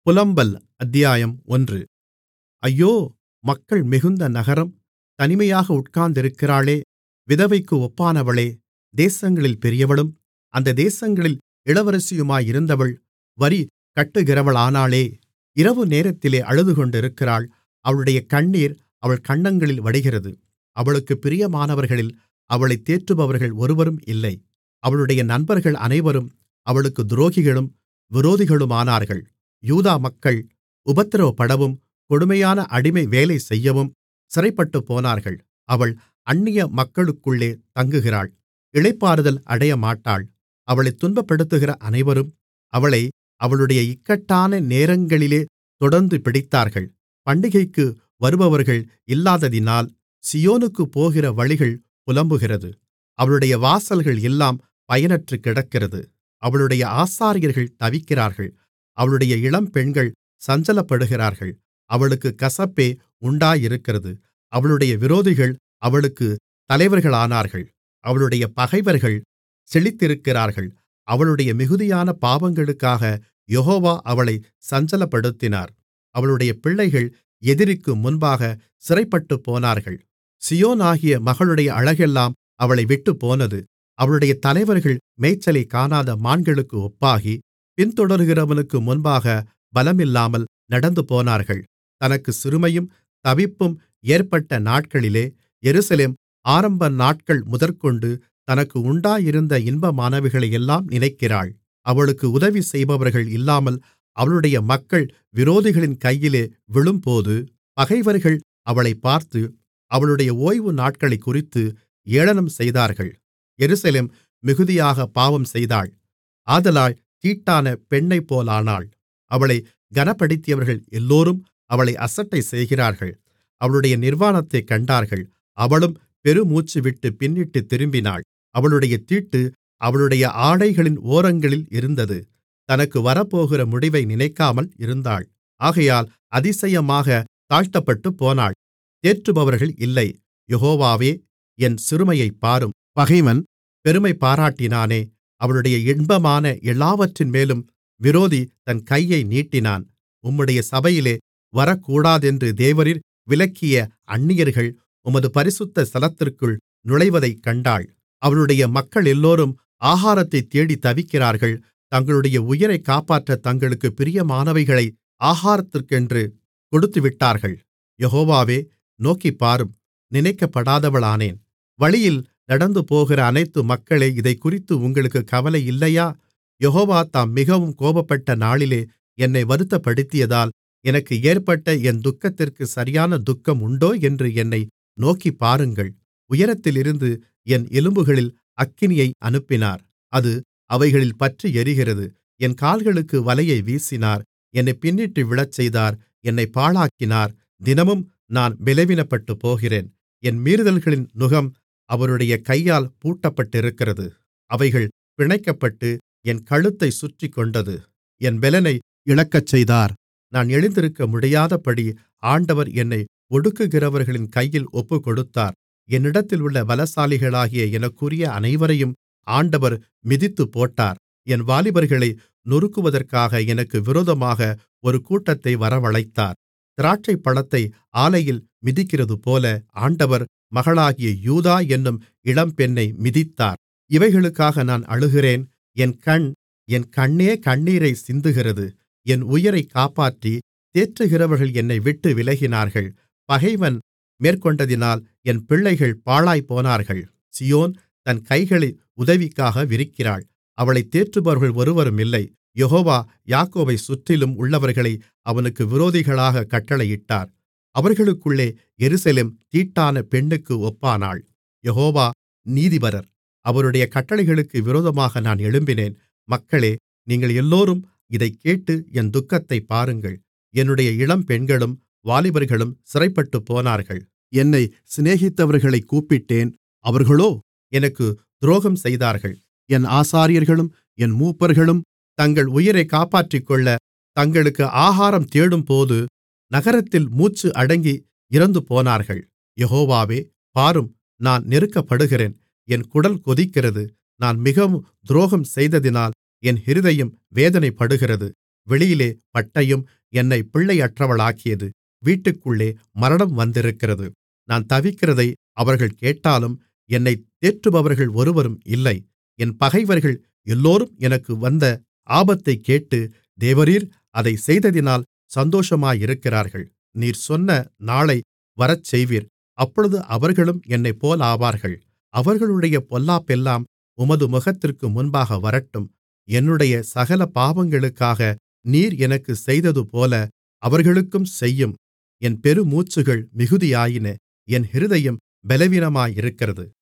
புலம்பல் அத்தியாயம் ஒன்று ஐயோ மக்கள் மிகுந்த நகரம் தனிமையாக உட்கார்ந்திருக்கிறாளே விதவைக்கு ஒப்பானவளே தேசங்களில் பெரியவளும் அந்த தேசங்களில் இளவரசியுமாயிருந்தவள் வரி கட்டுகிறவளானாளே இரவுநேரத்திலே அழுதுகொண்டிருக்கிறாள் அவளுடைய கண்ணீர் அவள் கன்னங்களில் வடிகிறது அவளுக்குப் பிரியமானவர்களில் அவளைத் தேற்றுபவர்கள் ஒருவரும் இல்லை அவளுடைய நண்பர்கள் அனைவரும் அவளுக்குத் துரோகிகளும் விரோதிகளுமானார்கள் யூதா மக்கள் உபத்திரவப்படவும் கொடுமையான அடிமை வேலை செய்யவும் சிறைப்பட்டுப்போனார்கள் அவள் அந்நிய மக்களுக்குள்ளே தங்குகிறாள் இளைப்பாறுதல் அடையமாட்டாள் அவளைத் துன்பப்படுத்துகிற அனைவரும் அவளை அவளுடைய இக்கட்டான நேரங்களிலே தொடர்ந்து பிடித்தார்கள் பண்டிகைக்கு வருபவர்கள் இல்லாததினால் சீயோனுக்குப் போகிற வழிகள் புலம்புகிறது அவளுடைய வாசல்கள் எல்லாம் பயனற்று கிடக்கிறது அவளுடைய ஆசாரியர்கள் தவிக்கிறார்கள் அவளுடைய இளம்பெண்கள் சஞ்சலப்படுகிறார்கள் அவளுக்குக் கசப்பே உண்டாயிருக்கிறது அவளுடைய விரோதிகள் அவளுக்குத் தலைவர்களானார்கள் அவளுடைய பகைவர்கள் செழித்திருக்கிறார்கள் அவளுடைய மிகுதியான பாவங்களுக்காக யெகோவா அவளைச் சஞ்சலப்படுத்தினார் அவளுடைய பிள்ளைகள் எதிரிக்கு முன்பாக சிறைப்பட்டுப்போனார்கள் சீயோனாகிய மகளுடைய அழகெல்லாம் அவளை விட்டுப்போனது அவளுடைய தலைவர்கள் மேய்ச்சலைக் காணாத மான்களுக்கு ஒப்பாகி பின்தொடருகிறவனுக்கு முன்பாக பலமில்லாமல் நடந்துபோனார்கள் தனக்குச் சிறுமையும் தவிப்பும் ஏற்பட்ட நாட்களிலே எருசலேம் ஆரம்ப நாட்கள் முதற்கொண்டு தனக்கு உண்டாயிருந்த இன்பமானவைகளையெல்லாம் நினைக்கிறாள் அவளுக்கு உதவி செய்பவர்கள் இல்லாமல் அவளுடைய மக்கள் விரோதிகளின் கையிலே விழும்போது பகைவர்கள் அவளைப் பார்த்து அவளுடைய ஓய்வு நாட்களைக்குறித்து ஏளனம் செய்தார்கள் எருசலேம் மிகுதியாகப் பாவம் செய்தாள் ஆதலால் தீட்டான பெண்ணைப்போலானாள் அவளைக் கனப்படுத்தியவர்கள் எல்லோரும் அவளை அசட்டை செய்கிறார்கள் அவளுடைய நிர்வாணத்தைக் கண்டார்கள் அவளும் பெருமூச்சுவிட்டுப் பின்னிட்டுத் திரும்பினாள் அவளுடைய தீட்டு அவளுடைய ஆடைகளின் ஓரங்களில் இருந்தது தனக்கு வரப்போகிற முடிவை நினைக்காமல் இருந்தாள் ஆகையால் அதிசயமாக தாழ்த்தப்பட்டுப்போனாள் தேற்றுபவர்கள் இல்லை யெகோவாவே என் சிறுமையைப் பாரும் பகைவன் பெருமை பாராட்டினானே அவளுடைய இன்பமான எல்லாவற்றின்மேலும் விரோதி தன் கையை நீட்டினான் உம்முடைய சபையிலே வரக்கூடாதென்று தேவரீர் விலக்கிய அந்நியர்கள் உமது பரிசுத்த ஸ்தலத்திற்குள் நுழைவதைக் கண்டாள் அவளுடைய மக்களெல்லோரும் ஆகாரத்தைத் தேடித் தவிக்கிறார்கள் தங்களுடைய உயிரைக் காப்பாற்றத் தங்களுக்குப் பிரியமானவைகளை ஆகாரத்திற்கென்று கொடுத்துவிட்டார்கள் யெகோவாவே நோக்கிப்பாரும் நினைக்கப்படாதவளானேன் வழியில் நடந்துபோகிற அனைத்து மக்களே இதைக்குறித்து உங்களுக்குக் கவலை இல்லையா யெகோவா தாம் மிகவும் கோபப்பட்ட நாளிலே என்னை வருத்தப்படுத்தியதால் எனக்கு ஏற்பட்ட என் துக்கத்திற்கு சரியான துக்கம் உண்டோ என்று என்னை நோக்கிப்பாருங்கள் உயரத்திலிருந்து என் எலும்புகளில் அக்கினியை அனுப்பினார் அது அவைகளில் பற்றி எரிகிறது என் கால்களுக்கு வலையை வீசினார் என்னை பின்னிட்டு விழச்செய்தார் என்னை பாழாக்கினார் தினமும் நான் பலவீனப்பட்டுப் போகிறேன் என் மீறுதல்களின் நுகம் அவருடைய கையால் பூட்டப்பட்டிருக்கிறது அவைகள் பிணைக்கப்பட்டு என் கழுத்தைச் சுற்றிக்கொண்டது என் பெலனை இழக்கச்செய்தார் நான் எழுந்திருக்க முடியாதபடி ஆண்டவர் என்னை ஒடுக்குகிறவர்களின் கையில் ஒப்புக்கொடுத்தார் என்னிடத்தில் உள்ள பலசாலிகளாகிய எனக்குரிய அனைவரையும் ஆண்டவர் மிதித்துப்போட்டார் என் வாலிபர்களை நொறுக்குவதற்காக எனக்கு விரோதமாக ஒரு கூட்டத்தை வரவழைத்தார் திராட்சைப்பழத்தை ஆலையில் மிதிக்கிறதுபோல ஆண்டவர் மகளாகிய யூதா என்னும் இளம்பெண்ணை மிதித்தார் இவைகளுக்காக நான் அழுகிறேன் என் கண் என் கண்ணே கண்ணீரை சிந்துகிறது என் உயிரைக் காப்பாற்றி தேற்றுகிறவர்கள் என்னை விட்டு விலகினார்கள் பகைவன் மேற்கொண்டதினால் என் பிள்ளைகள் பாழாய்ப்போனார்கள் சியோன் தன் கைகளை உதவிக்காக விரிக்கிறாள் அவளைத் தேற்றுபவர்கள் ஒருவரும் இல்லை யெகோவா யாக்கோபை சுற்றிலும் உள்ளவர்களை அவனுக்கு விரோதிகளாக கட்டளையிட்டார் அவர்களுக்குள்ளே எருசலேம் தீட்டான பெண்ணுக்கு ஒப்பானாள் யெகோவா நீதிபரர் அவருடைய கட்டளைகளுக்கு விரோதமாக நான் எழும்பினேன் மக்களே நீங்கள் எல்லோரும் இதைக் கேட்டு என் துக்கத்தைப் பாருங்கள் என்னுடைய இளம்பெண்களும் வாலிபர்களும் சிறைப்பட்டுப்போனார்கள் என்னை சிநேகித்தவர்களைக் கூப்பிட்டேன் அவர்களோ எனக்கு துரோகம் செய்தார்கள் என் ஆசாரியர்களும் என் மூப்பர்களும் தங்கள் உயிரைக் காப்பாற்றிக்கொள்ள தங்களுக்கு ஆகாரம் தேடும்போது நகரத்தில் மூச்சு அடங்கி இறந்துபோனார்கள் யெகோவாவே பாரும் நான் நெருக்கப்படுகிறேன் என் குடல் கொதிக்கிறது நான் மிகவும் துரோகம் செய்ததினால் என் இருதயம் வேதனைப்படுகிறது வெளியிலே பட்டயம் என்னைப் பிள்ளையற்றவளாக்கியது வீட்டுக்குள்ளே மரணம் வந்திருக்கிறது நான் தவிக்கிறதை அவர்கள் கேட்டாலும் என்னைத் தேற்றுபவர்கள் ஒருவரும் இல்லை என் பகைவர்கள் எல்லோரும் எனக்கு வந்த ஆபத்தைக் கேட்டு தேவரீர் அதைச் செய்ததினால் சந்தோஷமாயிருக்கிறார்கள் நீர் சொன்ன நாளை வரச்செய்வீர் அப்பொழுது அவர்களும் என்னைப்போலாவார்கள் அவர்களுடைய பொல்லாப்பெல்லாம் உமது முகத்திற்கு முன்பாக வரட்டும் என்னுடைய சகல பாவங்களுக்காக நீர் எனக்குச் செய்ததுபோல அவர்களுக்கும் செய்யும் என் பெருமூச்சுகள் மிகுதியாயின என் இருதயம் பலவீனமாயிருக்கிறது